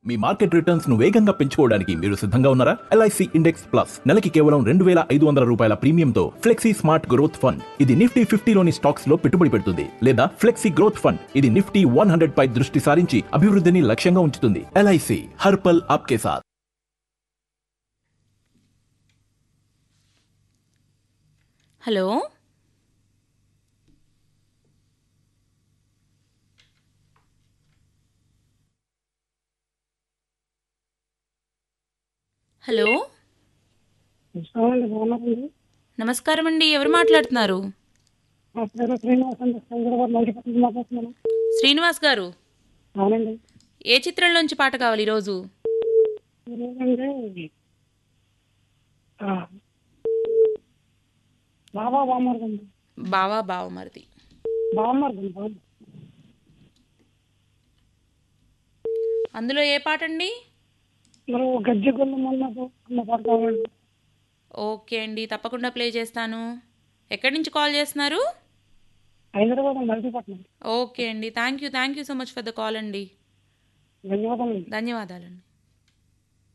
మీ market returns ను వేగంగా పెంచుకోవడానికి మీరు సిద్ధంగా ఉన్నారా ఎల్ఐసి ఇండెక్స్ ప్లస్ నెలకి కేవలం రెండు వేల ఐదు వందల రూపాయల ప్రీమియంతో ఫ్లెక్సీ స్మార్ట్ గ్రోత్ ఫండ్ ఇది నిఫ్టీ ఫిఫ్టీలోని స్టాక్స్ లో పెట్టుబడి పెడుతుంది లేదా ఫ్లెక్సీ గ్రోత్ ఫండ్ ఇది నిఫ్టీ వన్ హండ్రెడ్ పై దృష్టి సారించి అభివృద్ధిని లక్ష్యంగా ఉంచుతుంది ఎల్ఐసి హర్పల్ ఆప్కే సాత్ హలో హలో అవునండి బాగున్నారండి నమస్కారం అండి ఎవరు మాట్లాడుతున్నారు మా పేరు శ్రీనివాస్ అండి హైదరాబాద్ నైటిపట్నం మాట్లాడుతున్నాను శ్రీనివాస్ గారు అవునండి ఏ చిత్రంలోంచి పాట కావాలి ఈరోజు ఈరోజండి ఆ, బాబా బామ్మర్దండి బావా బావమరిది బామ్మర్దండి బామ్మ అందులో ఏ పాట అండి మరి గజ్జె గొల్లు మొన్నకు అన్న పాట కావాలండి ఓకే అండి తప్పకుండా ప్లే చేస్తాను ఎక్కడి నుంచి కాల్ చేస్తున్నారు హైదరాబాద్ నైటిపట్నం ఓకే అండి thank you thank you so much for the call అండి ధన్యవాదాలు ధన్యవాదాలండి